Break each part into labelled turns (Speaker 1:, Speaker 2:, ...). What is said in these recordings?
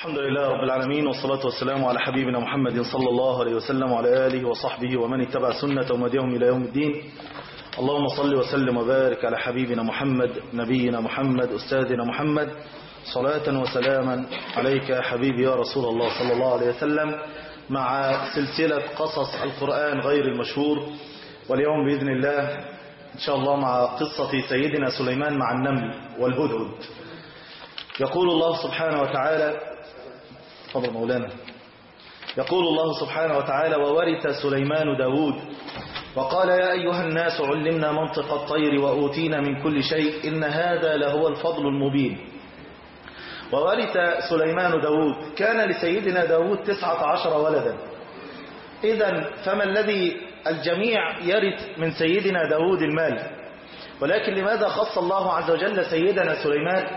Speaker 1: الحمد لله رب العالمين والصلاة والسلام على حبيبنا محمد صلى الله عليه وسلم وعلى آله وصحبه ومن اتبع سنة ومديهم إلى يوم الدين اللهم صل وسلم وبارك على حبيبنا محمد نبينا محمد أستاذنا محمد صلاة وسلاما عليك يا حبيبي يا رسول الله صلى الله عليه وسلم مع سلسلة قصص القرآن غير المشهور واليوم بإذن الله إن شاء الله مع قصة سيدنا سليمان مع النمل والهدهد يقول الله سبحانه وتعالى تفضل مولانا يقول الله سبحانه وتعالى وورث سليمان داود وقال يا أيها الناس علمنا منطق الطير وأوتينا من كل شيء إن هذا لهو الفضل المبين وورث سليمان داود كان لسيدنا داود تسعة عشر ولدا إذا فما الذي الجميع يرث من سيدنا داود المال ولكن لماذا خص الله عز وجل سيدنا سليمان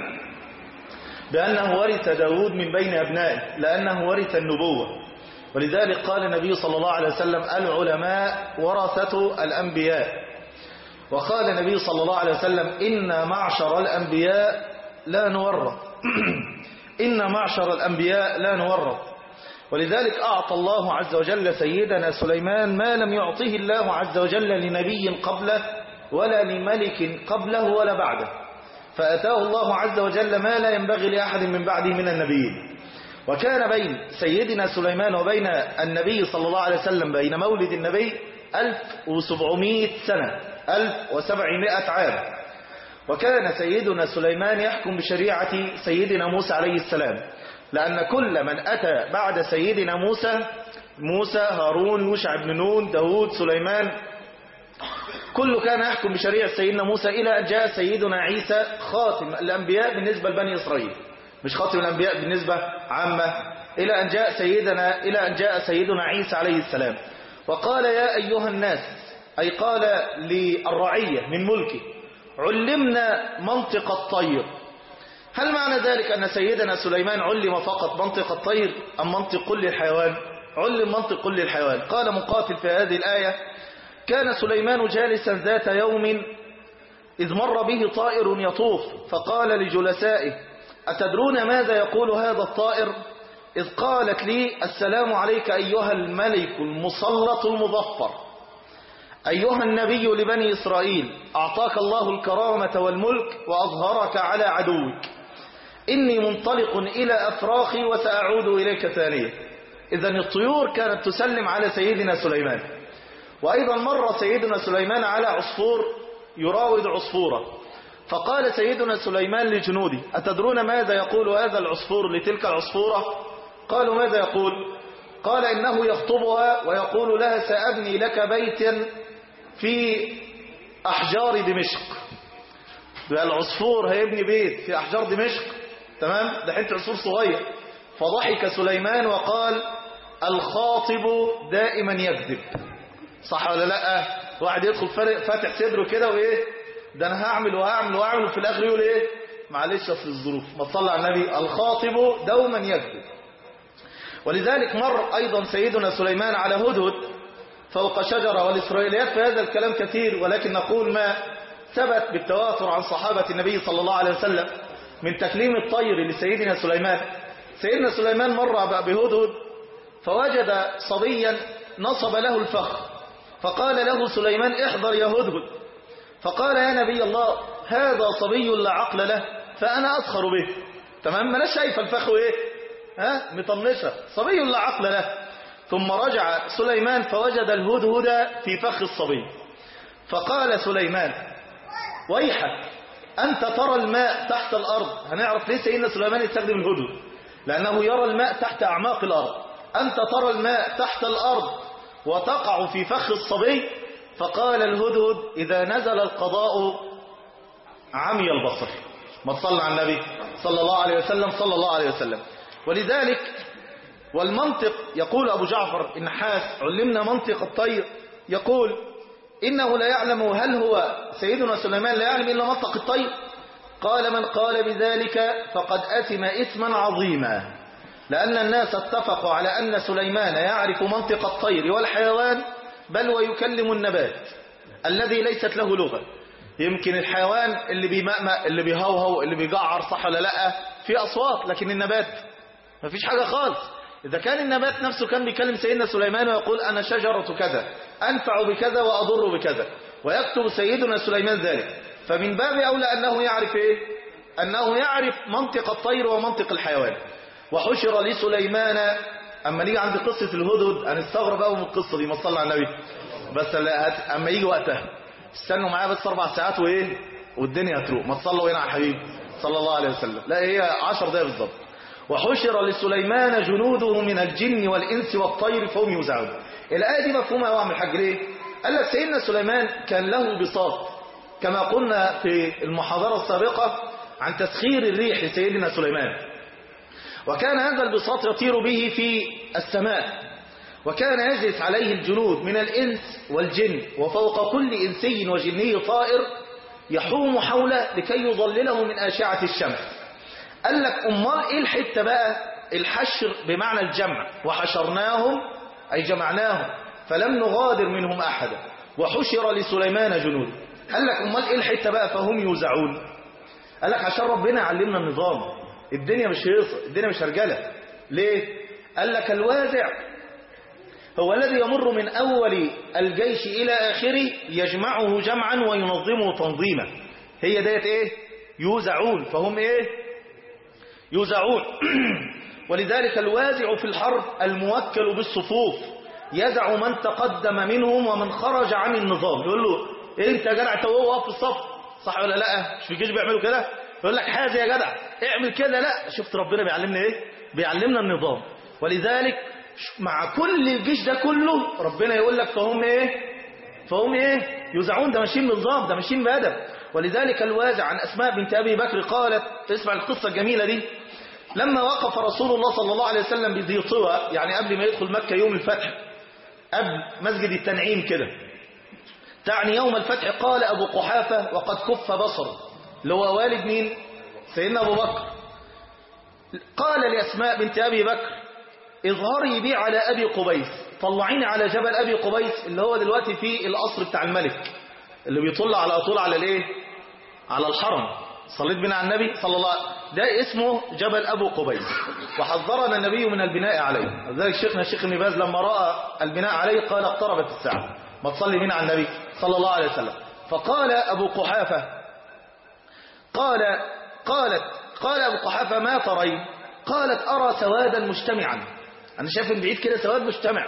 Speaker 1: بأنه ورث داود من بين أبنائه لأنه ورث النبوة ولذلك قال النبي صلى الله عليه وسلم العلماء ورثة الأنبياء وقال النبي صلى الله عليه وسلم إن معشر الأنبياء لا نورث إن معشر الأنبياء لا نورث ولذلك أعطى الله عز وجل سيدنا سليمان ما لم يعطه الله عز وجل لنبي قبله ولا لملك قبله ولا بعده فأتاه الله عز وجل ما لا ينبغي لأحد من بعده من النبيين وكان بين سيدنا سليمان وبين النبي صلى الله عليه وسلم بين مولد النبي 1700 سنة 1700 عام وكان سيدنا سليمان يحكم بشريعة سيدنا موسى عليه السلام لأن كل من أتى بعد سيدنا موسى موسى هارون يوشع بن نون داود سليمان كل كان يحكم بشريعة سيدنا موسى إلى أن جاء سيدنا عيسى خاتم الأنبياء بالنسبة لبني إسرائيل مش خاتم الأنبياء بالنسبة عامة إلى أن جاء سيدنا إلى أن جاء سيدنا عيسى عليه السلام وقال يا أيها الناس أي قال للرعية من ملكه علمنا منطق الطير هل معنى ذلك أن سيدنا سليمان علم فقط منطق الطير أم منطق كل الحيوان علم منطق كل الحيوان قال مقاتل في هذه الآية كان سليمان جالسا ذات يوم إذ مر به طائر يطوف فقال لجلسائه أتدرون ماذا يقول هذا الطائر إذ قالت لي السلام عليك أيها الملك المسلط المظفر أيها النبي لبني إسرائيل أعطاك الله الكرامة والملك وأظهرك على عدوك إني منطلق إلى أفراخي وسأعود إليك ثانية إذا الطيور كانت تسلم على سيدنا سليمان وأيضا مر سيدنا سليمان على عصفور يراود عصفورة فقال سيدنا سليمان لجنوده أتدرون ماذا يقول هذا العصفور لتلك العصفورة قالوا ماذا يقول قال إنه يخطبها ويقول لها سأبني لك بيتا في أحجار دمشق العصفور هيبني بيت في أحجار دمشق تمام ده حته عصفور صغير فضحك سليمان وقال الخاطب دائما يكذب صح ولا لا واحد يدخل فاتح صدره كده وايه ده انا هعمل وهعمل وهعمل وفي الاخر يقول ايه معلش اصل الظروف ما تصلي على النبي الخاطب دوما يكذب ولذلك مر ايضا سيدنا سليمان على هدهد فوق شجرة والإسرائيليات في هذا الكلام كثير ولكن نقول ما ثبت بالتواتر عن صحابة النبي صلى الله عليه وسلم من تكليم الطير لسيدنا سليمان سيدنا سليمان مر بهدهد فوجد صبيا نصب له الفخ فقال له سليمان احضر يا هدهد فقال يا نبي الله هذا صبي لا عقل له فأنا أسخر به تمام ما شايف الفخ ايه ها مطنشة صبي لا عقل له ثم رجع سليمان فوجد الهدهد في فخ الصبي فقال سليمان ويحك أنت ترى الماء تحت الأرض هنعرف ليه سيدنا سليمان يستخدم الهدهد لأنه يرى الماء تحت أعماق الأرض أنت ترى الماء تحت الأرض وتقع في فخ الصبي فقال الهدهد إذا نزل القضاء عمي البصر ما تصلى على النبي صلى الله عليه وسلم صلى الله عليه وسلم ولذلك والمنطق يقول أبو جعفر النحاس علمنا منطق الطير يقول إنه لا يعلم هل هو سيدنا سليمان لا يعلم إلا منطق الطير قال من قال بذلك فقد أثم إثما عظيما لأن الناس اتفقوا على أن سليمان يعرف منطق الطير والحيوان بل ويكلم النبات الذي ليست له لغة يمكن الحيوان اللي بيمأمأ اللي بيهوهو اللي بيجعر صح ولا لا في أصوات لكن النبات مفيش حاجة خالص إذا كان النبات نفسه كان بيكلم سيدنا سليمان ويقول أنا شجرة كذا أنفع بكذا وأضر بكذا ويكتب سيدنا سليمان ذلك فمن باب أولى أنه يعرف إيه أنه يعرف منطق الطير ومنطق الحيوان وحشر لسليمان أما نيجي عند قصة الهدهد هنستغرب قوي من القصة دي ما صلى على النبي بس لا هت- أما يجي وقتها استنوا معايا بس أربع ساعات وإيه والدنيا هتروق ما تصلوا هنا على الحبيب صلى الله عليه وسلم لا هي عشر دقايق بالظبط وحشر لسليمان جنوده من الجن والإنس والطير فهم يوزعون الآية دي مفهومة يا عم الحاج ليه؟ قال لك سيدنا سليمان كان له بساط كما قلنا في المحاضرة السابقة عن تسخير الريح لسيدنا سليمان وكان هذا البساط يطير به في السماء وكان يجلس عليه الجنود من الإنس والجن وفوق كل إنسي وجني طائر يحوم حوله لكي يظلله من آشعة الشمس قال لك أمال إيه الحتة بقى الحشر بمعنى الجمع وحشرناهم أي جمعناهم فلم نغادر منهم أحدا وحشر لسليمان جنود قال لك أمال إيه الحتة بقى فهم يوزعون قال لك عشان ربنا علمنا النظام الدنيا مش هيصة الدنيا مش هرجلة ليه قال لك الوازع هو الذي يمر من أول الجيش إلى آخره يجمعه جمعا وينظمه تنظيما هي ديت إيه يوزعون فهم إيه يوزعون ولذلك الوازع في الحرب الموكل بالصفوف يدع من تقدم منهم ومن خرج عن النظام يقول له إيه انت يا جدع تو واقف في الصف صح ولا لا مش في الجيش بيعملوا كده يقول لك حاجه يا جدع اعمل كده لا شفت ربنا بيعلمنا ايه بيعلمنا النظام ولذلك مع كل الجيش ده كله ربنا يقول لك فهم ايه فهم ايه يوزعون ده ماشيين بنظام ده ماشيين بأدب ولذلك الوازع عن أسماء بنت أبي بكر قالت اسمع القصة الجميلة دي لما وقف رسول الله صلى الله عليه وسلم بذي طوى يعني قبل ما يدخل مكة يوم الفتح قبل مسجد التنعيم كده تعني يوم الفتح قال أبو قحافة وقد كف بصره اللي هو والد مين سيدنا أبو بكر قال لأسماء بنت أبي بكر اظهري بي على أبي قبيس طلعيني على جبل أبي قبيس اللي هو دلوقتي في القصر بتاع الملك اللي بيطل على طول على الايه على الحرم صليت بنا على النبي صلى الله عليه وسلم ده اسمه جبل أبو قبيس وحذرنا النبي من البناء عليه لذلك شيخنا الشيخ ابن باز لما رأى البناء عليه قال اقتربت الساعة ما تصلي بنا على النبي صلى الله عليه وسلم فقال أبو قحافة قال قالت قال أبو قحافة ما ترين قالت أرى سوادا مجتمعا أنا شايف من بعيد كده سواد مجتمع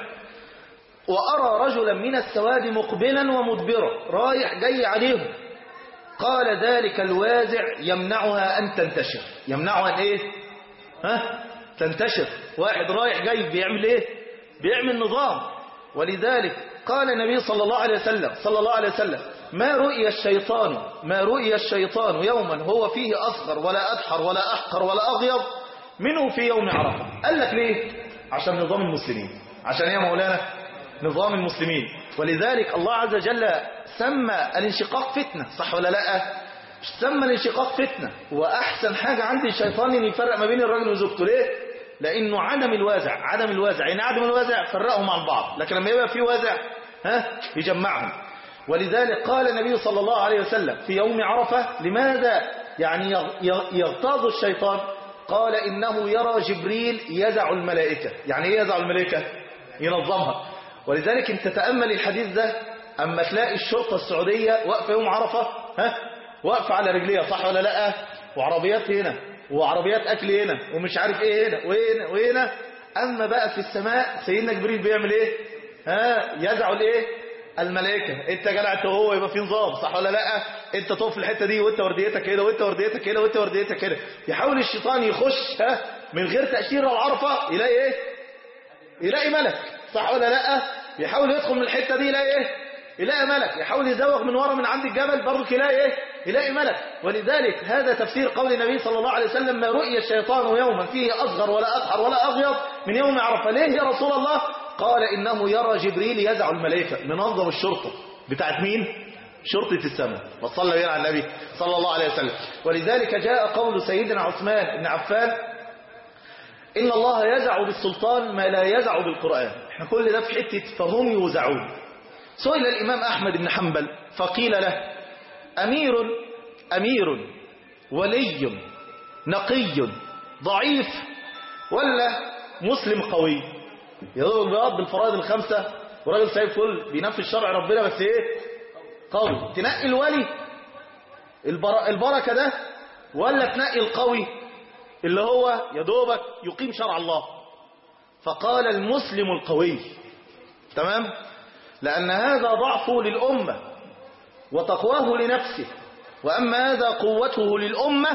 Speaker 1: وأرى رجلا من السواد مقبلا ومدبرا رايح جاي عليهم قال ذلك الوازع يمنعها أن تنتشر يمنعها أن إيه ها تنتشر واحد رايح جاي بيعمل إيه بيعمل نظام ولذلك قال النبي صلى الله عليه وسلم صلى الله عليه وسلم ما رؤي الشيطان ما رؤي الشيطان يوما هو فيه أصغر ولا أدحر ولا أحقر ولا أغيض منه في يوم عرفة قال لك ليه عشان نظام المسلمين عشان يا مولانا نظام المسلمين ولذلك الله عز وجل سمى الانشقاق فتنة صح ولا لا سمى الانشقاق فتنة وأحسن حاجة عند الشيطان ان يفرق ما بين الراجل وزوجته ليه لأنه عدم الوازع عدم الوازع يعني عدم الوازع فرقهم عن بعض لكن لما يبقى في وازع ها يجمعهم ولذلك قال النبي صلى الله عليه وسلم في يوم عرفة لماذا يعني يغتاظ الشيطان قال إنه يرى جبريل يزع الملائكة يعني ايه يزع الملائكة ينظمها ولذلك انت تتأمل الحديث ده أما تلاقي الشرطة السعودية واقفة يوم عرفة ها واقفة على رجليها صح ولا لا وعربيات هنا وعربيات أكل هنا ومش عارف ايه هنا وهنا وهنا أما بقى في السماء سيدنا جبريل بيعمل ايه ها يزع الايه الملائكة انت جدع هو يبقى في نظام صح ولا لا انت تقف في الحتة دي وانت ورديتك كده وانت ورديتك كده وانت ورديتك كده يحاول الشيطان يخش ها من غير تأشيرة العرفة يلاقي ايه يلاقي ملك صح ولا لا يحاول يدخل من الحتة دي يلاقي ايه يلاقي ملك يحاول يزوغ من ورا من عند الجبل برضه يلاقي ايه يلاقي ملك ولذلك هذا تفسير قول النبي صلى الله عليه وسلم ما رؤي الشيطان يوما فيه أصغر ولا أضحر ولا أغيض من يوم عرفة ليه يا رسول الله قال إنه يرى جبريل يزع الملائكة منظم الشرطة بتاعت مين شرطة السماء وصلى بنا على النبي صلى الله عليه وسلم ولذلك جاء قول سيدنا عثمان بن عفان إن الله يزع بالسلطان ما لا يزع بالقرآن احنا كل ده في حتة فهم يوزعون سئل الإمام أحمد بن حنبل فقيل له أمير أمير ولي نقي ضعيف ولا مسلم قوي يضرب البياض بالفرائض الخمسة وراجل سايب فل بينفذ شرع ربنا بس ايه قوي تنقي الولي البر... البركة ده ولا تنقي القوي اللي هو يدوبك يقيم شرع الله فقال المسلم القوي تمام لأن هذا ضعفه للأمة وتقواه لنفسه وأما هذا قوته للأمة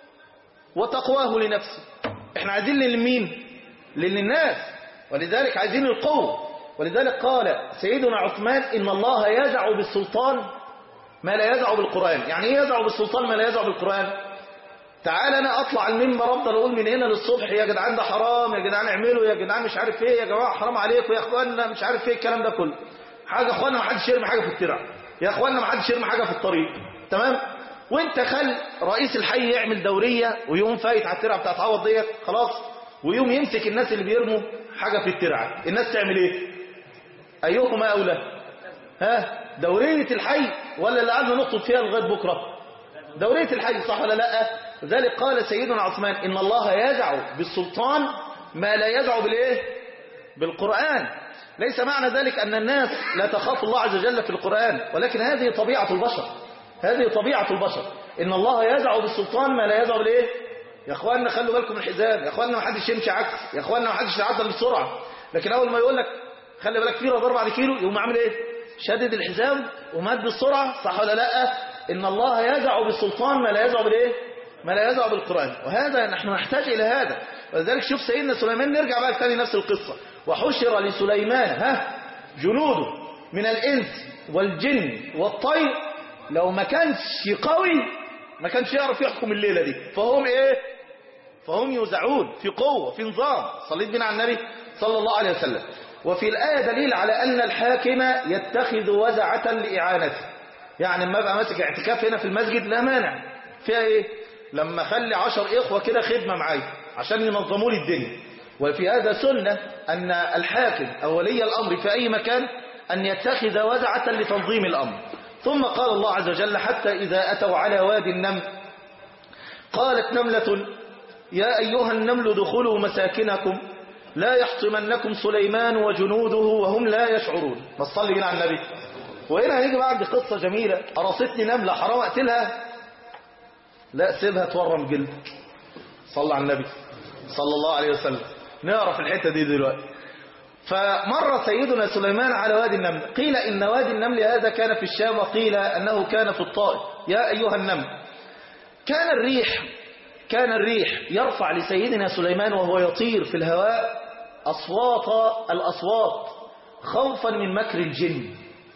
Speaker 1: وتقواه لنفسه احنا عايزين للمين للناس ولذلك عايزين القوة ولذلك قال سيدنا عثمان إن الله يزع بالسلطان ما لا يزع بالقرآن يعني ايه يزع بالسلطان ما لا يزع بالقرآن تعال انا اطلع المنبر افضل اقول من هنا للصبح يا جدعان ده حرام يا جدعان اعملوا يا جدعان مش عارف ايه يا جماعه حرام عليكم يا اخوانا مش عارف ايه الكلام ده كله حاجه يا اخوانا ما حدش يرمي حاجه في الترع يا اخوانا ما حدش يرمي حاجه في الطريق تمام وانت خل رئيس الحي يعمل دوريه ويقوم فايت على الترعه بتاعت عوض ديت خلاص ويقوم يمسك الناس اللي بيرموا حاجه في الترعه الناس تعمل ايه ايهما اولى ها دوريه الحي ولا اللي قعدنا نخطب فيها لغايه بكره دوريه الحي صح ولا لا لذلك قال سيدنا عثمان إن الله يدع بالسلطان ما لا يدع بالإيه بالقرآن ليس معنى ذلك أن الناس لا تخاف الله عز وجل في القرآن ولكن هذه طبيعة البشر هذه طبيعة البشر إن الله يدع بالسلطان ما لا يدع بالإيه يا أخواننا خلوا بالكم من الحزام يا أخواننا ما حدش يمشي عكس يا أخواننا ما حدش يعدل بسرعة لكن أول ما يقول لك خلي بالك في رادار بعد كيلو يقوم عامل إيه شدد الحزام ومد السرعة صح ولا لا إن الله يدع بالسلطان ما لا يدع بالإيه ما لا يدع بالقرآن وهذا نحن نحتاج إلى هذا ولذلك شوف سيدنا سليمان نرجع بقى تاني نفس القصة وحشر لسليمان ها جنوده من الإنس والجن والطير لو ما كانش قوي ما كانش يعرف يحكم الليلة دي فهم إيه فهم يوزعون في قوة في نظام صليت بنا على النبي صلى الله عليه وسلم وفي الآية دليل على أن الحاكم يتخذ وزعة لإعانته يعني لما أبقى ماسك اعتكاف هنا في المسجد لا مانع فيها إيه لما اخلي عشر إخوة كده خدمة معايا عشان ينظموا لي الدنيا وفي هذا سنة أن الحاكم أو ولي الأمر في أي مكان أن يتخذ وزعة لتنظيم الأمر ثم قال الله عز وجل حتى إذا أتوا على وادي النمل قالت نملة يا أيها النمل دخلوا مساكنكم لا يحطمنكم سليمان وجنوده وهم لا يشعرون ما تصلي بنا على النبي وهنا هنيجي بقى عند قصة جميلة قرصتني نملة حرام أقتلها لا سيبها تورم جلدك صلى على النبي صلى الله عليه وسلم نعرف الحتة دي دلوقتي فمر سيدنا سليمان على وادي النمل قيل إن وادي النمل هذا كان في الشام وقيل أنه كان في الطائف يا أيها النمل كان الريح كان الريح يرفع لسيدنا سليمان وهو يطير في الهواء أصوات الأصوات خوفا من مكر الجن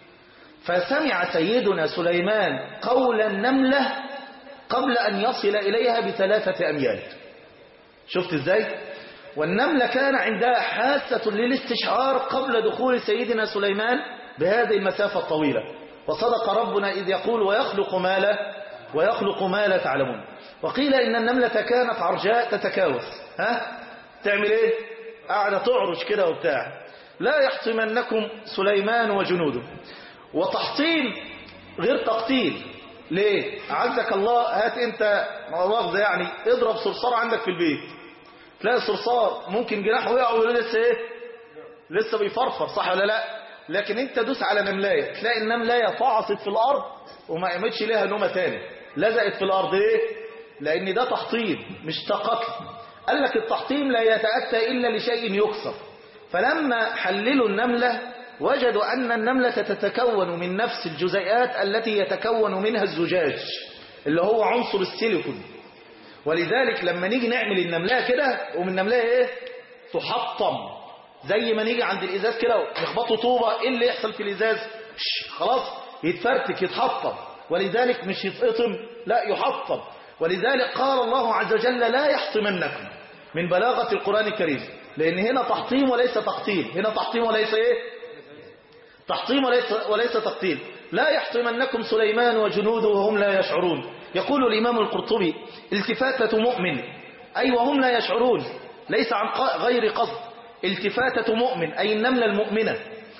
Speaker 1: فسمع سيدنا سليمان قول النملة قبل أن يصل إليها بثلاثة أميال شفت إزاي؟ والنملة كان عندها حاسة للاستشعار قبل دخول سيدنا سليمان بهذه المسافة الطويلة وصدق ربنا إذ يقول ويخلق ما لا ويخلق ما لا تعلمون وقيل إن النملة كانت عرجاء تتكاوس ها تعمل إيه قاعدة تعرج كده وبتاع لا يحطمنكم سليمان وجنوده وتحطيم غير تقتيل ليه عزك الله هات انت مؤاخذة يعني اضرب صرصار عندك في البيت تلاقي الصرصار ممكن جناحه يقع ويقول لسه ايه لسه بيفرفر صح ولا لا لكن انت دوس على نملايه تلاقي النملايه فعصت في الارض وما قامتش ليها نومه تاني لزقت في الارض ايه لان ده تحطيم مش تقتل قال لك التحطيم لا يتاتى الا لشيء يكسر فلما حللوا النمله وجدوا ان النمله تتكون من نفس الجزيئات التي يتكون منها الزجاج اللي هو عنصر السيليكون ولذلك لما نيجي نعمل النملة كده ومن النملة ايه تحطم زي ما نيجي عند الازاز كده ونخبطه طوبة ايه اللي يحصل في الازاز خلاص يتفرتك يتحطم ولذلك مش يتقطم لا يحطم ولذلك قال الله عز وجل لا يحطمنكم من بلاغة القرآن الكريم لأن هنا تحطيم وليس تقتيل هنا تحطيم وليس ايه تحطيم وليس, وليس تقتيل لا يحطمنكم سليمان وجنوده وهم لا يشعرون يقول الإمام القرطبي التفاتة مؤمن أي وهم لا يشعرون ليس عن غير قصد التفاتة مؤمن أي النملة المؤمنة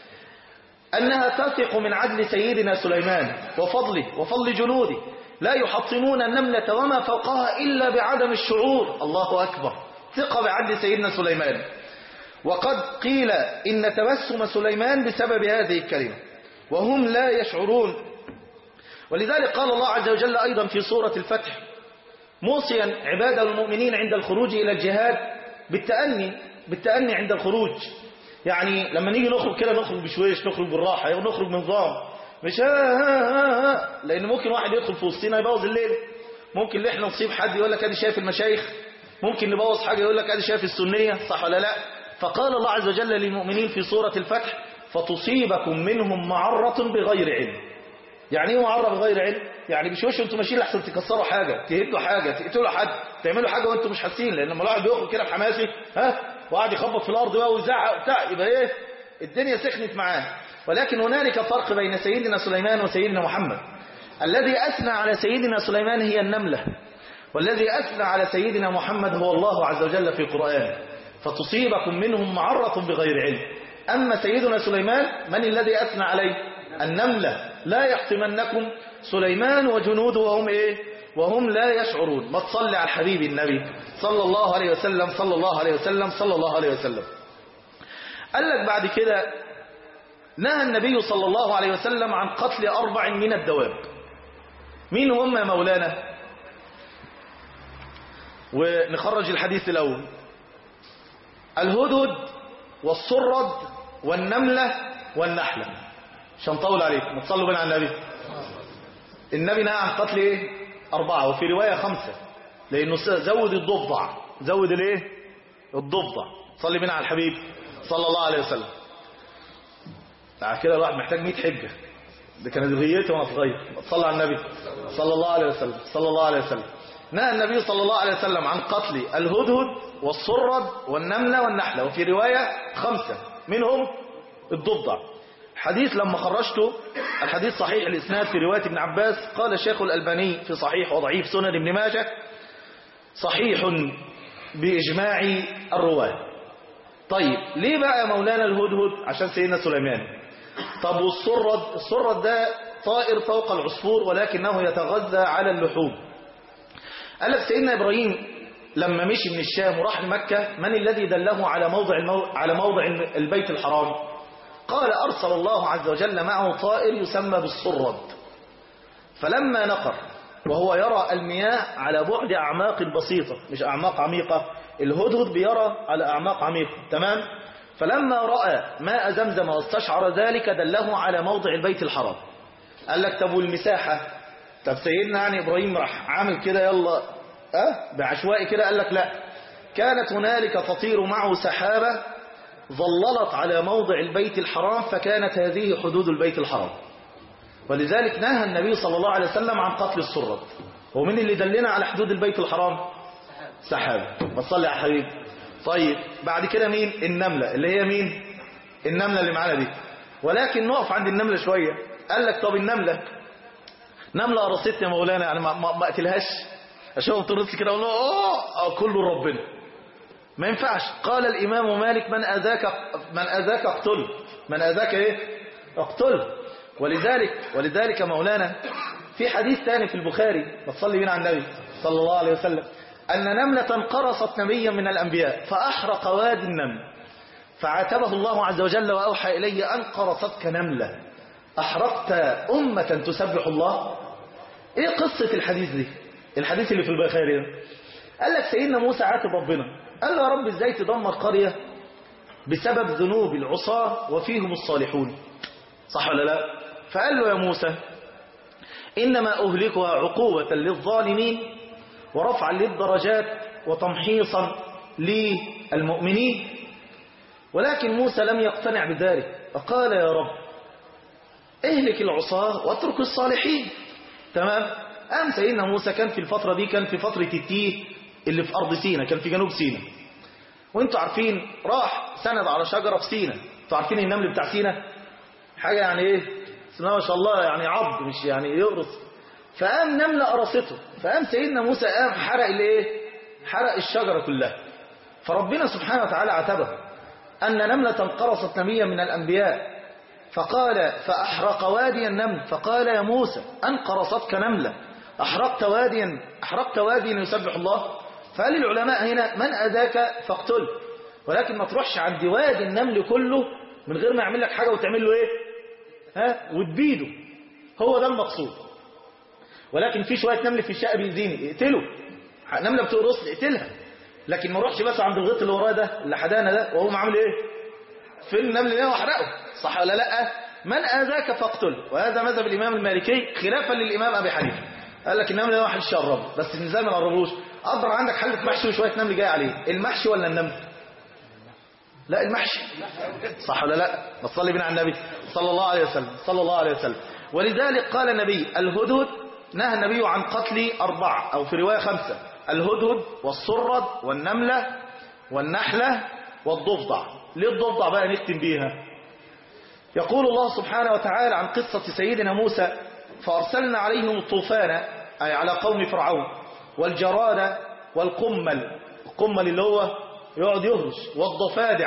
Speaker 1: أنها تثق من عدل سيدنا سليمان وفضله وفضل جنوده لا يحطمون النملة وما فوقها إلا بعدم الشعور الله أكبر ثقة بعدل سيدنا سليمان وقد قيل إن تبسم سليمان بسبب هذه الكلمة وهم لا يشعرون ولذلك قال الله عز وجل أيضا في سورة الفتح موصيا عباده المؤمنين عند الخروج إلى الجهاد بالتأني بالتأني عند الخروج يعني لما نيجي نخرج كده نخرج بشويش نخرج بالراحة نخرج بنظام مش ها ها ها ها لأن ممكن واحد يدخل في وسطنا يبوظ الليل ممكن اللي احنا نصيب حد يقول لك ادي شايف المشايخ ممكن نبوظ حاجة يقول لك ادي شايف السنية صح ولا لا فقال الله عز وجل للمؤمنين في سورة الفتح فتصيبكم منهم معرة بغير علم يعني ايه معرة بغير علم يعني بشوش انتوا ماشيين لحسن تكسروا حاجة تهدوا حاجة تقتلوا حد تعملوا حاجة وانتوا مش حاسين لان لما الواحد بيخرج كده بحماسي ها وقعد يخبط في الارض بقى ويزعق بتاع يبقى ايه الدنيا سخنت معاه ولكن هنالك فرق بين سيدنا سليمان وسيدنا محمد الذي أثنى على سيدنا سليمان هي النملة والذي أثنى على سيدنا محمد هو الله عز وجل في قرآن فتصيبكم منهم معرة بغير علم أما سيدنا سليمان من الذي أثنى عليه النملة لا يحطمنكم سليمان وجنوده وهم إيه وهم لا يشعرون ما تصلي على الحبيب النبي صلى الله عليه وسلم صلى الله عليه وسلم صلى الله عليه وسلم قال لك بعد كده نهى النبي صلى الله عليه وسلم عن قتل أربع من الدواب مين هم يا مولانا ونخرج الحديث الأول الهدهد والصرد والنملة والنحلة مش هنطول عليكم تصلوا بين على النبي النبي نهى عن قتل ايه أربعة وفي رواية خمسة لأنه زود الضفدع زود الايه الضفدع صلي بنا على الحبيب صلى الله عليه وسلم يعني كده الواحد محتاج 100 حجة دي كانت غيتي وانا صغير صلى على النبي صلى الله عليه وسلم صلى الله عليه وسلم نهى النبي صلى الله عليه وسلم عن قتل الهدهد والصرد والنملة والنحلة وفي رواية خمسة منهم الضفدع حديث لما خرجته الحديث صحيح الإسناد في رواية ابن عباس قال الشيخ الألباني في صحيح وضعيف سنن ابن ماجه صحيح بإجماع الرواة طيب ليه بقى يا مولانا الهدهد عشان سيدنا سليمان طب والصرد الصرد ده طائر فوق العصفور ولكنه يتغذى على اللحوم قال لك سيدنا إبراهيم لما مشي من الشام وراح لمكة من الذي دله على موضع المو... على موضع البيت الحرام قال أرسل الله عز وجل معه طائر يسمى بالصرد فلما نقر وهو يرى المياه على بعد أعماق بسيطة مش أعماق عميقة الهدهد بيرى على أعماق عميقة تمام فلما رأى ماء زمزم واستشعر ذلك دله على موضع البيت الحرام قال لك طب والمساحة طب سيدنا يعني إبراهيم راح عامل كده يلا أه بعشوائي كده قال لك لا كانت هنالك تطير معه سحابة ظللت على موضع البيت الحرام فكانت هذه حدود البيت الحرام ولذلك نهى النبي صلى الله عليه وسلم عن قتل السرد ومن اللي دلنا على حدود البيت الحرام سحابة بصلي على حبيب طيب بعد كده مين النملة اللي هي مين النملة اللي معانا دي ولكن نقف عند النملة شوية قال لك طب النملة نملة قرصتني يا مولانا يعني ما, ما, ما اقتلهاش اشوفها بترص كده اقول له اه كله ربنا ما ينفعش قال الامام مالك من اذاك من اذاك اقتله من اذاك ايه اقتله ولذلك ولذلك مولانا في حديث ثاني في البخاري بتصلي بينا على النبي صلى الله عليه وسلم أن نملة قرصت نبيا من الأنبياء فأحرق وادي النمل فعاتبه الله عز وجل وأوحى إلي أن قرصتك نملة أحرقت أمة تسبح الله إيه قصة الحديث دي الحديث اللي في البخاري ده قال لك سيدنا موسى عاتب ربنا قال له يا رب ازاي تدمر قرية بسبب ذنوب العصاة وفيهم الصالحون صح ولا لا فقال له يا موسى إنما أهلكها عقوبة للظالمين ورفعا للدرجات وتمحيصا للمؤمنين ولكن موسى لم يقتنع بذلك فقال يا رب اهلك العصاة واترك الصالحين تمام قام سيدنا موسى كان في الفترة دي كان في فترة التيه اللي في أرض سينا كان في جنوب سينا وانتوا عارفين راح سند على شجرة في سينا انتوا عارفين النمل بتاع سينا حاجة يعني ايه اسمها ما شاء الله يعني عض مش يعني يقرص فقام نملة قرصته فقام سيدنا موسى قام حرق الايه حرق الشجرة كلها فربنا سبحانه وتعالى عتبه أن نملة قرصت نبيا من الأنبياء فقال فأحرق وادي النمل فقال يا موسى أن قرصتك نملة أحرقت واديا أحرقت واديا يسبح الله فقال العلماء هنا من أذاك فاقتله ولكن ما تروحش عند وادي النمل كله من غير ما يعمل لك حاجة وتعمل له ايه ها وتبيده هو ده المقصود ولكن في شوية نمل في الشقة بيزيني اقتله نملة بتقرص اقتلها لكن ما اروحش بس عند الغيط اللي ورايا ده اللي حدانا ده وهو عامل ايه في النمل ده واحرقه صح ولا لا من اذاك فاقتله وهذا مذهب الامام المالكي خلافا للامام ابي حنيفه قال لك النمل ده واحد يشربه بس ازاي ما نقربوش اقدر عندك حله محشي وشويه نمل جاي عليه المحشي ولا النمل لا المحشي صح ولا لا ما تصلي بنا على النبي صلى الله عليه وسلم صلى الله عليه وسلم ولذلك قال النبي الهدهد نهى النبي عن قتل أربعة أو في رواية خمسة الهدهد والصرد والنملة والنحلة والضفدع ليه الضفدع بقى نختم بيها يقول الله سبحانه وتعالى عن قصة سيدنا موسى فأرسلنا عليهم الطوفان أي على قوم فرعون والجراد والقمل القمل اللي هو يقعد يهرش والضفادع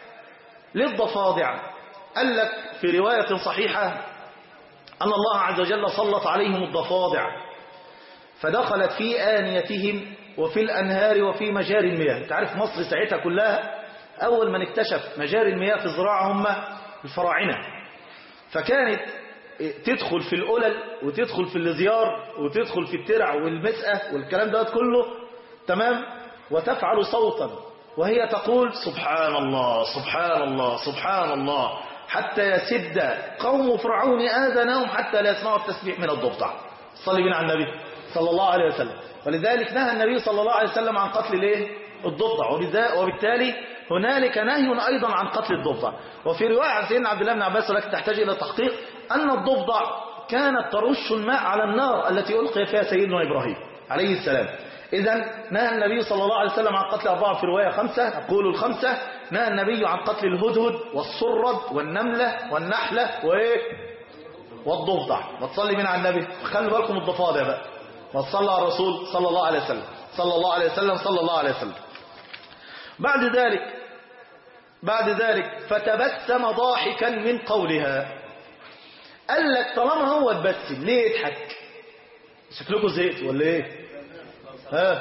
Speaker 1: للضفادع قال لك في رواية صحيحة أن الله عز وجل سلط عليهم الضفادع فدخلت في آنيتهم وفي الأنهار وفي مجاري المياه تعرف مصر ساعتها كلها أول من اكتشف مجاري المياه في الزراعة هم الفراعنة فكانت تدخل في القلل وتدخل في الزيار وتدخل في الترع والمسأة والكلام ده كله تمام وتفعل صوتا وهي تقول سبحان الله سبحان الله سبحان الله حتى يسد قوم فرعون آذنهم حتى لا يسمعوا التسبيح من الضفدع صلي بنا على النبي صلى الله عليه وسلم ولذلك نهى النبي صلى الله عليه وسلم عن قتل الايه الضفدع وبالتالي هنالك نهي أيضا عن قتل الضفدع وفي رواية عن سيدنا عبد الله بن عباس ولكن تحتاج إلى تحقيق أن الضفدع كانت ترش الماء على النار التي ألقي فيها سيدنا إبراهيم عليه السلام إذا نهى النبي صلى الله عليه وسلم عن قتل أربعة في رواية خمسة أقول الخمسة نهى النبي عن قتل الهدهد والصرد والنملة والنحلة وإيه والضفدع ما تصلي من على النبي خلوا بالكم الضفادع بقى وصلى على الرسول صلى الله عليه وسلم صلى الله عليه وسلم صلى الله عليه وسلم بعد ذلك بعد ذلك فتبسم ضاحكا من قولها قال لك طالما هو اتبسم ليه يضحك شكلكم زهقت ولا ايه ها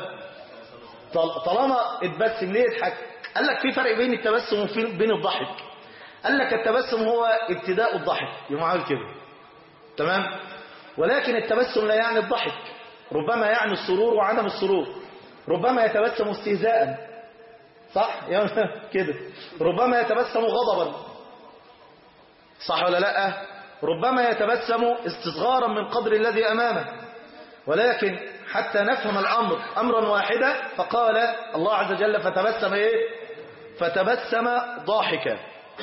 Speaker 1: طالما اتبسم ليه يضحك قال لك في فرق بين التبسم وبين الضحك قال لك التبسم هو ابتداء الضحك يوم عامل كده تمام ولكن التبسم لا يعني الضحك ربما يعني السرور وعدم السرور ربما يتبسم استهزاء صح كده ربما يتبسم غضبا صح ولا لا ربما يتبسم استصغارا من قدر الذي امامه ولكن حتى نفهم الامر امرا واحدا فقال الله عز وجل فتبسم ايه فتبسم ضاحكا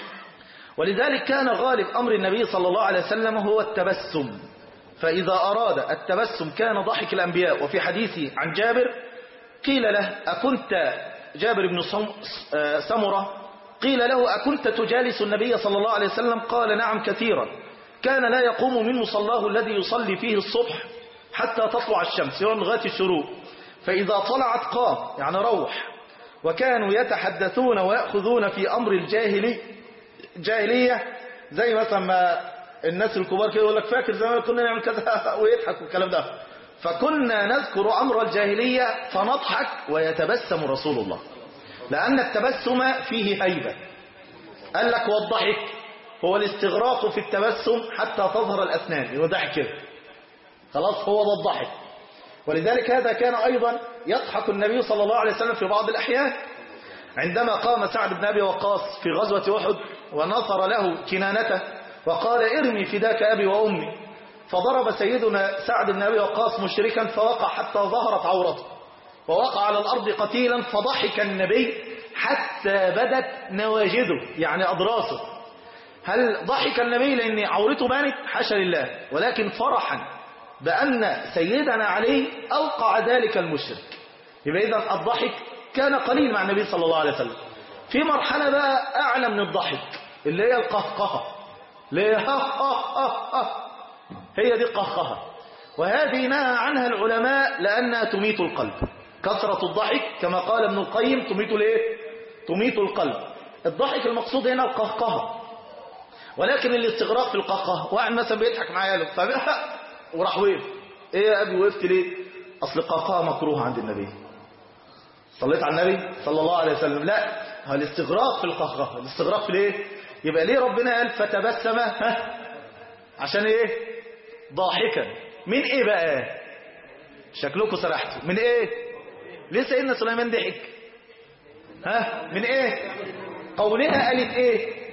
Speaker 1: ولذلك كان غالب امر النبي صلى الله عليه وسلم هو التبسم فاذا اراد التبسم كان ضحك الانبياء وفي حديث عن جابر قيل له اكنت جابر بن سمرة قيل له أكنت تجالس النبي صلى الله عليه وسلم قال نعم كثيرا كان لا يقوم من مصلاه الذي يصلي فيه الصبح حتى تطلع الشمس يوم لغاية الشروق فإذا طلعت قام يعني روح وكانوا يتحدثون ويأخذون في أمر الجاهلي جاهلية زي مثلا ما الناس الكبار كده يقول لك فاكر زمان كنا نعمل كذا ويضحك والكلام ده فكنا نذكر أمر الجاهلية فنضحك ويتبسم رسول الله لأن التبسم فيه هيبة قال لك والضحك هو الاستغراق في التبسم حتى تظهر الأسنان يضحك كده خلاص هو ده الضحك ولذلك هذا كان أيضا يضحك النبي صلى الله عليه وسلم في بعض الأحيان عندما قام سعد بن أبي وقاص في غزوة أحد ونصر له كنانته وقال ارمي فداك أبي وأمي فضرب سيدنا سعد بن أبي وقاص مشركا فوقع حتى ظهرت عورته ووقع على الأرض قتيلا فضحك النبي حتى بدت نواجده يعني أضراسه هل ضحك النبي لأن عورته بانت حاشا لله ولكن فرحا بأن سيدنا علي أوقع ذلك المشرك يبقى إذا الضحك كان قليل مع النبي صلى الله عليه وسلم في مرحلة بقى أعلى من الضحك اللي هي القهقهة اللي هي ها ها ها ها هي دي القهقهة وهذه نهى عنها العلماء لأنها تميت القلب كثرة الضحك كما قال ابن القيم تميت الايه تميت القلب الضحك المقصود هنا القهقهة ولكن الاستغراق في القهقهة واحد مثلا بيضحك مع عياله وراح وقف ايه يا ابي وقفت ليه اصل القهقهة مكروهة عند النبي صليت على النبي صلى الله عليه وسلم لا هو الاستغراق في القهقه الاستغراق في الايه يبقى ليه ربنا قال فتبسم ها عشان ايه ضاحكا من ايه بقى شكلكم سرحتوا من ايه ليه سيدنا سليمان ضحك ها من ايه قولها قالت ايه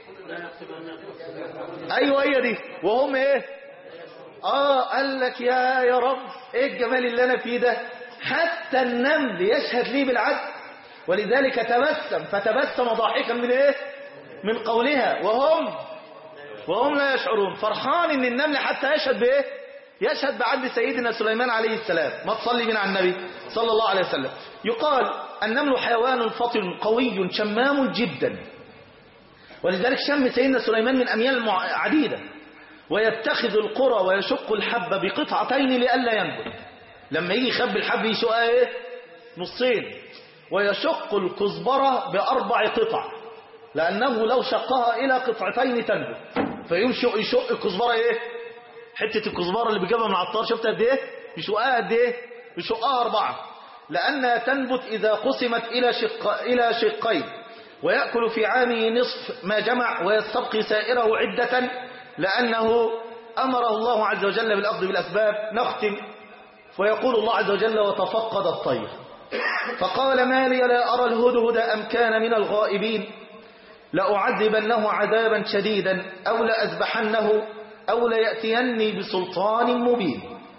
Speaker 1: ايوه هي دي وهم ايه اه قال لك يا يا رب ايه الجمال اللي انا فيه ده حتى النمل يشهد لي بالعدل ولذلك تبسم فتبسم ضاحكا من ايه من قولها وهم وهم لا يشعرون فرحان ان النمل حتى يشهد بايه يشهد بعدل سيدنا سليمان عليه السلام ما تصلي من على النبي صلى الله عليه وسلم يقال النمل حيوان فطن قوي شمام جدا ولذلك شم سيدنا سليمان من أميال عديدة ويتخذ القرى ويشق الحب بقطعتين لئلا ينبت لما يجي يخبي الحب يشقها ايه نصين ويشق الكزبرة بأربع قطع لأنه لو شقها إلى قطعتين تنبت فيمشق يشق الكزبرة ايه حتة الكزبرة اللي بيجيبها من العطار شفت قد ايه يشقها قد ايه يشقها أربعة لأنها تنبت إذا قسمت إلى شق إلى شقين ويأكل في عامه نصف ما جمع ويستبقي سائره عدة لأنه أمره الله عز وجل بالأخذ بالأسباب نختم ويقول الله عز وجل وتفقد الطير فقال ما لي لا أرى الهدهد أم كان من الغائبين لأعذبنه عذابا شديدا أو لأذبحنه أو ليأتيني بسلطان مبين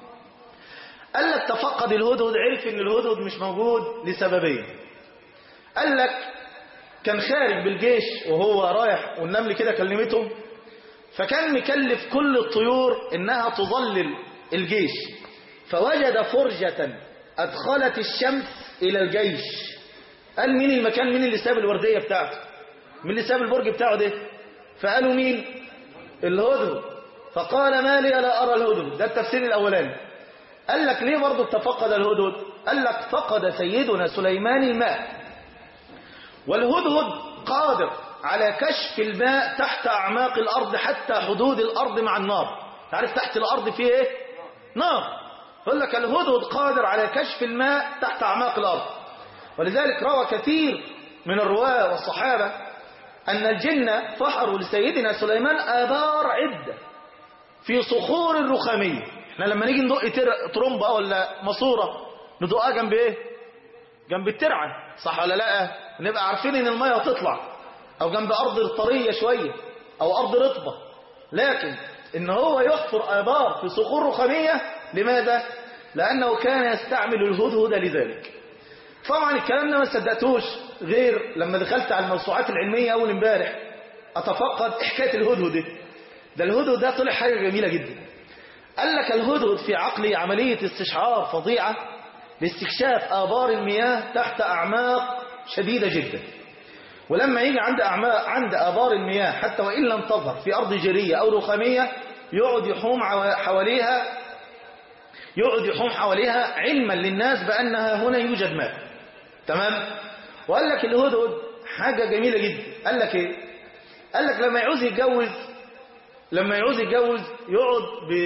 Speaker 1: قال لك تفقد الهدهد عرف ان الهدهد مش موجود لسببين قال لك كان خارج بالجيش وهو رايح والنمل كده كلمته فكان مكلف كل الطيور انها تظلل الجيش فوجد فرجة ادخلت الشمس الى الجيش قال مين المكان مين اللي ساب الوردية بتاعته مين اللي ساب البرج بتاعه ده فقالوا مين الهدهد فقال ما لي لا ارى الهدهد ده التفسير الاولاني قال لك ليه برضه تفقد الهدهد قال لك فقد سيدنا سليمان الماء والهدهد قادر على كشف الماء تحت أعماق الأرض حتى حدود الأرض مع النار تعرف تحت الأرض فيه ايه نار يقول لك الهدهد قادر على كشف الماء تحت أعماق الأرض ولذلك روى كثير من الرواة والصحابة أن الجن فحروا لسيدنا سليمان آبار عدة في صخور الرخامية احنا لما نيجي ندق ترمبة ولا ماسوره ندقها جنب ايه جنب الترعة صح ولا لا نبقى عارفين ان المية هتطلع او جنب ارض طرية شوية او ارض رطبة لكن ان هو يحفر ابار في صخور رخامية لماذا لانه كان يستعمل الهدهد لذلك طبعا الكلام ده ما صدقتوش غير لما دخلت على الموسوعات العلمية اول امبارح اتفقد حكاية الهدهد ده الهدهد ده طلع حاجة جميلة جدا قال لك الهدهد في عقله عملية استشعار فظيعة لاستكشاف آبار المياه تحت أعماق شديدة جدا ولما يجي عند أعماق عند آبار المياه حتى وإن لم تظهر في أرض جيرية أو رخامية يقعد يحوم حواليها يقعد يحوم حواليها علما للناس بأنها هنا يوجد ماء تمام وقال لك الهدهد حاجة جميلة جدا قال لك ايه قال لك لما يعوز يتجوز لما يعوز يتجوز يقعد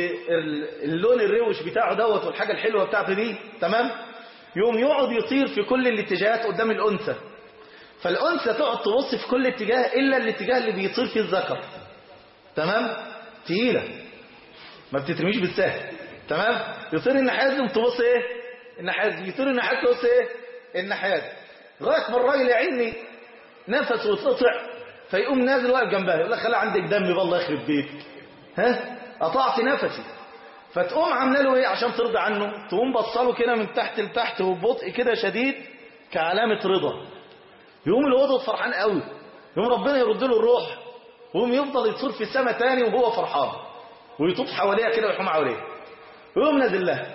Speaker 1: باللون الروش بتاعه دوت والحاجة الحلوة بتاعته دي تمام يوم يقعد يطير في كل الاتجاهات قدام الأنثى فالأنثى تقعد تبص في كل اتجاه إلا الاتجاه اللي بيطير فيه الذكر تمام تقيلة ما بتترميش بالسهل تمام يطير الناحية دي تبص ايه الناحية دي يطير الناحية تبص ايه الناحية دي لغاية ما الراجل يا عيني نفسه يتقطع فيقوم نازل واقف جنبها يقول لك خلي عندك دم بالله يخرب بيتك ها قطعت نفسي فتقوم عامله له ايه عشان ترضى عنه تقوم بصله كده من تحت لتحت وببطء كده شديد كعلامة رضا يقوم الوضع فرحان قوي يقوم ربنا يرد له الروح ويقوم يفضل يطير في السماء تاني وهو فرحان ويطوف حواليها كده ويحوم حواليها ويقوم نازل لها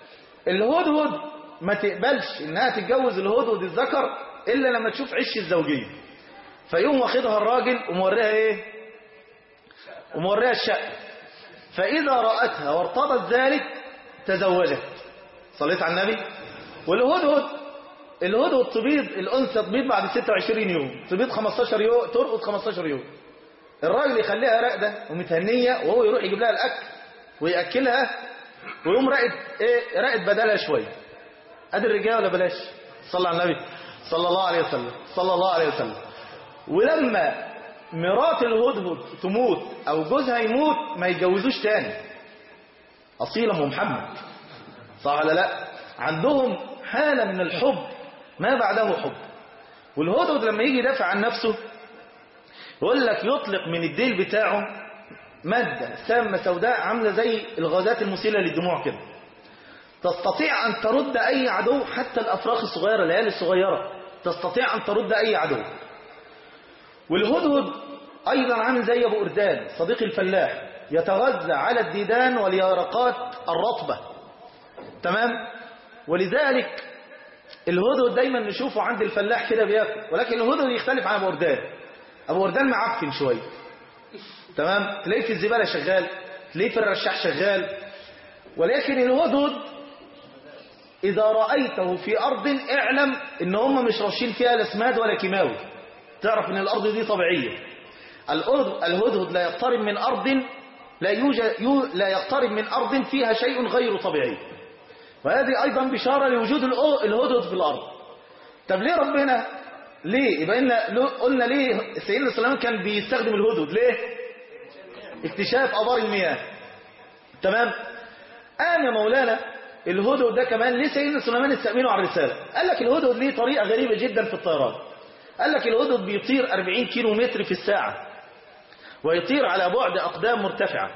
Speaker 1: الهدهد ما تقبلش انها تتجوز الهدهد الذكر الا لما تشوف عش الزوجيه فيقوم واخدها الراجل وموريها ايه وموريها الشقه فاذا راتها وارتضت ذلك تزوجت صليت على النبي والهدهد الهدهد تبيض الانثى تبيض بعد 26 يوم تبيض 15 يوم ترقد 15 يوم الراجل يخليها راقده ومتهنيه وهو يروح يجيب لها الاكل وياكلها ويقوم راقد ايه راقد بدلها شويه ادي الرجاله ولا بلاش صلى على النبي صلى الله عليه وسلم صلى الله عليه وسلم ولما مرات الهدهد تموت او جوزها يموت ما يتجوزوش تاني اصيله ام محمد صح ولا لا عندهم حاله من الحب ما بعده حب والهدهد لما يجي يدافع عن نفسه يقول لك يطلق من الديل بتاعه ماده سامه سوداء عامله زي الغازات المسيله للدموع كده تستطيع أن ترد أي عدو حتى الأفراخ الصغيرة العيال الصغيرة تستطيع أن ترد أي عدو والهدهد أيضا عامل زي أبو أردان صديق الفلاح يتغذى على الديدان واليرقات الرطبة تمام ولذلك الهدهد دايما نشوفه عند الفلاح كده بياكل ولكن الهدهد يختلف عن أبو أردان أبو أردان معفن شوية تمام تلاقيه في الزبالة شغال تلاقيه في الرشاح شغال ولكن الهدهد إذا رأيته في أرض اعلم إن هم مش راشين فيها لا سماد ولا كيماوي تعرف إن الأرض دي طبيعية الهدهد الهدهد لا يقترب من أرض لا يوجد يو لا يقترب من أرض فيها شيء غير طبيعي وهذه أيضا بشارة لوجود الأ- الهدهد في الأرض طب ليه ربنا ليه يبقى إن قلنا ليه سيدنا سليمان كان بيستخدم الهدهد ليه اكتشاف أبار المياه تمام قام يا مولانا الهدهد ده كمان ليه سيدنا سليمان استأمنه على الرسالة قال لك الهدهد ليه طريقة غريبة جدا في الطيران قال لك الهدهد بيطير 40 كيلو متر في الساعة ويطير على بعد أقدام مرتفعة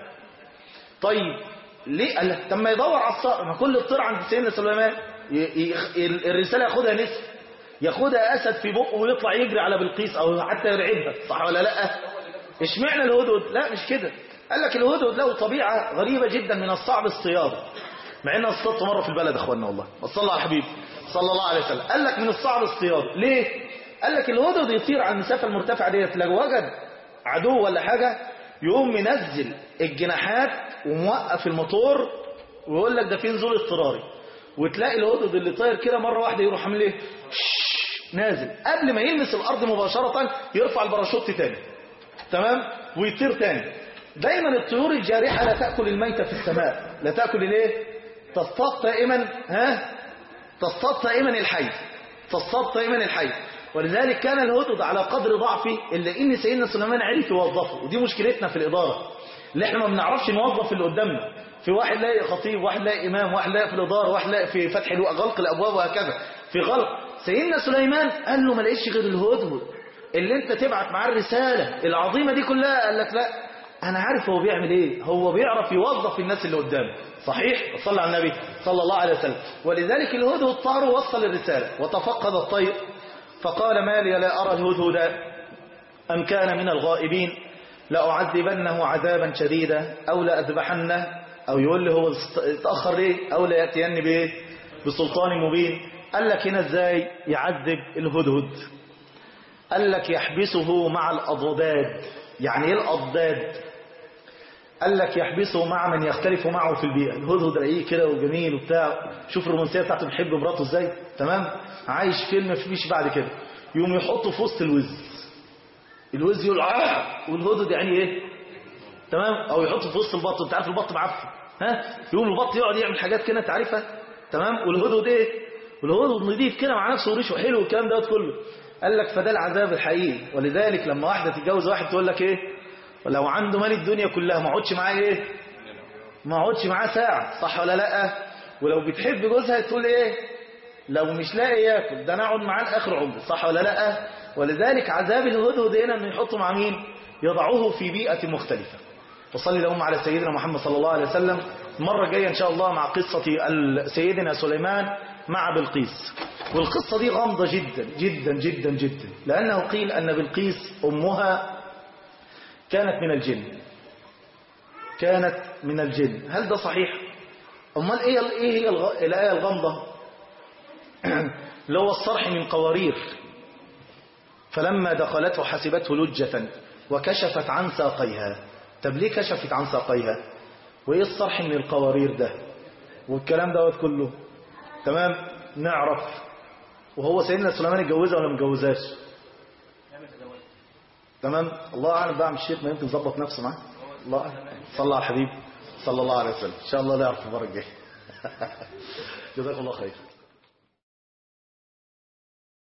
Speaker 1: طيب ليه قال لك طب ما يدور على الصقر ما كل الطير عند سيدنا سليمان ي- ي- الرسالة ياخدها نسر ياخدها أسد في بقه ويطلع يجري على بلقيس أو حتى يرعبها صح ولا لا اشمعنى الهدهد لا مش كده قال لك الهدهد له طبيعة غريبة جدا من الصعب الصياده مع ان اصطدت مره في البلد يا اخوانا والله وصلى على الحبيب صلى الله عليه وسلم قال لك من الصعب الصياده ليه قال لك الهدهد يطير على المسافه المرتفعه ديت لو وجد عدو ولا حاجه يقوم منزل الجناحات وموقف الموتور ويقول لك ده في نزول اضطراري وتلاقي الهدهد اللي طاير كده مره واحده يروح عامل ايه شش، نازل قبل ما يلمس الارض مباشره يرفع الباراشوت تاني تمام ويطير تاني دايما الطيور الجارحه لا تاكل الميت في السماء لا تاكل الايه تصطاد دائما ها تصطاد دائما الحي تصطاد دائما الحي ولذلك كان الهدهد على قدر ضعفه الا ان سيدنا سليمان عرف يوظفه ودي مشكلتنا في الاداره اللي احنا ما بنعرفش نوظف اللي قدامنا في واحد لاقي خطيب واحد لاقي امام واحد لاقي في الاداره واحد لاقي في فتح الو- غلق الابواب وهكذا في غلق سيدنا سليمان قال له ما لقيتش غير الهدهد اللي انت تبعت معاه الرساله العظيمه دي كلها قال لك لا انا عارف هو بيعمل ايه هو بيعرف يوظف الناس اللي قدامه صحيح صلى على النبي صلى الله عليه وسلم ولذلك الهدهد طار ووصل الرسالة وتفقد الطير فقال ما لي لا أرى الهدهد أم كان من الغائبين لأعذبنه عذابا شديدا أو لأذبحنه أو يقول له هو اتأخر ليه أو لا يأتيني بإيه بسلطان مبين قال لك هنا ازاي يعذب الهدهد قال لك يحبسه مع الأضداد يعني ايه الأضداد قال لك يحبسه مع من يختلف معه في البيئة الهدهد رقيق كده وجميل وبتاع شوف الرومانسية بتاعته بيحب مراته ازاي تمام عايش فيلم فيش بعد كده يقوم يحطه في وسط الوز الوز يقول اه والهدهد يعني ايه تمام او يحطه في وسط البط انت عارف البط معفن ها يقوم البط يقعد يعمل حاجات كده انت عارفها تمام والهدهد ايه والهدهد نضيف كده مع نفسه وريشه حلو والكلام دوت كله قال لك فده العذاب الحقيقي ولذلك لما واحده تتجوز واحد تقول لك ايه ولو عنده مال الدنيا كلها ما اقعدش معاه ايه ما اقعدش معاه ساعه صح ولا لا ولو بتحب جوزها تقول ايه لو مش لاقي ياكل ده انا اقعد معاه لاخر عمري صح ولا لا ولذلك عذاب الهدهد هنا انه يحطه مع مين يضعوه في بيئه مختلفه وصلي لهم على سيدنا محمد صلى الله عليه وسلم المره الجايه ان شاء الله مع قصه ال- سيدنا سليمان مع بلقيس والقصه دي غامضه جدا جدا جدا جدا لانه قيل ان بلقيس امها كانت من الجن كانت من الجن هل ده صحيح امال ايه ايه هي الغ... الايه الغامضه اللي هو الصرح من قوارير فلما دخلته حسبته لجة وكشفت عن ساقيها طب ليه كشفت عن ساقيها وايه الصرح من القوارير ده والكلام دوت كله تمام نعرف وهو سيدنا سليمان اتجوزها ولا متجوزاش تمام الله اعلم بقى مش الشيخ ما يمكن ظبط نفسه معاه الله اعلم صلى على الحبيب صلى الله عليه وسلم ان شاء الله ده يعرف المره الجايه جزاك الله خير